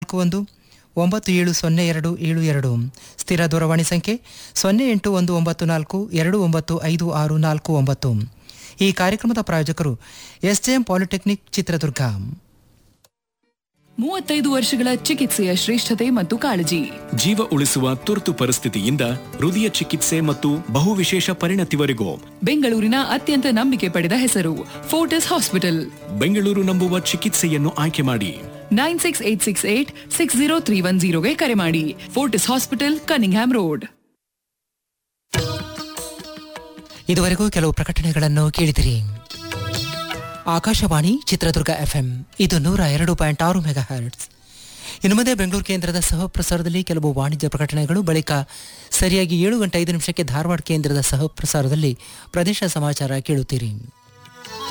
ನಾಲ್ಕು ಒಂದು ಒಂಬತ್ತು ಏಳು ಸೊನ್ನೆ ಎರಡು ಏಳು ಎರಡು ಸ್ಥಿರ ದೂರವಾಣಿ ಸಂಖ್ಯೆ ಸೊನ್ನೆ ಎಂಟು ಒಂದು ಒಂಬತ್ತು ನಾಲ್ಕು ಎರಡು ಒಂಬತ್ತು ಐದು ಆರು ನಾಲ್ಕು ಒಂಬತ್ತು ಈ ಕಾರ್ಯಕ್ರಮದ ಪ್ರಾಯೋಜಕರು ಎಸ್ಜೆಎಂ ಪಾಲಿಟೆಕ್ನಿಕ್ ಚಿತ್ರದುರ್ಗ ಮೂವತ್ತೈದು ವರ್ಷಗಳ ಚಿಕಿತ್ಸೆಯ ಶ್ರೇಷ್ಠತೆ ಮತ್ತು ಕಾಳಜಿ ಜೀವ ಉಳಿಸುವ ತುರ್ತು ಪರಿಸ್ಥಿತಿಯಿಂದ ಹೃದಯ ಚಿಕಿತ್ಸೆ ಮತ್ತು ಬಹುವಿಶೇಷ ಪರಿಣತಿವರೆಗೂ ಬೆಂಗಳೂರಿನ ಅತ್ಯಂತ ನಂಬಿಕೆ ಪಡೆದ ಹೆಸರು ಫೋರ್ಟಿಸ್ ಹಾಸ್ಪಿಟಲ್ ಬೆಂಗಳೂರು ನಂಬುವ ಚಿಕಿತ್ಸೆಯನ್ನು ಆಯ್ಕೆ ಮಾಡಿ nine six eight six eight six zero three one ಜೀರೋಗೆ ಕರೆ ಮಾಡಿ ಫೋರ್ಟಿಸ್ ಹಾಸ್ಪಿಟಲ್ ಕನಿಂಗ್ಹ್ಯಾಮ್ ರೋಡ್ ಇದುವರೆಗೂ ಕೆಲವು ಪ್ರಕಟಣೆಗಳನ್ನು ಕೇಳಿದಿರಿ ಆಕಾಶವಾಣಿ ಚಿತ್ರದುರ್ಗ ಎಫ್ಎಂ ಇದು ನೂರ ಎರಡು ಪಾಯಿಂಟ್ ಆರು ಮೆಗಾ ಹರ್ಟ್ಸ್ ಇನ್ನು ಮುಂದೆ ಬೆಂಗಳೂರು ಕೇಂದ್ರದ ಸಹ ಪ್ರಸಾರದಲ್ಲಿ ಕೆಲವು ವಾಣಿಜ್ಯ ಪ್ರಕಟಣೆಗಳು ಬಳಿಕ ಸರಿಯಾಗಿ ಏಳು ಗಂಟೆ ಐದು ನಿಮಿಷಕ್ಕೆ ಧಾರವಾಡ ಕೇಂದ್ರದ ಸಹ ಪ್ರಸಾರದಲ್ಲಿ ಪ್ರದೇಶ ಸಮಾಚಾರ ಕೇಳುತ್ತೀರಿ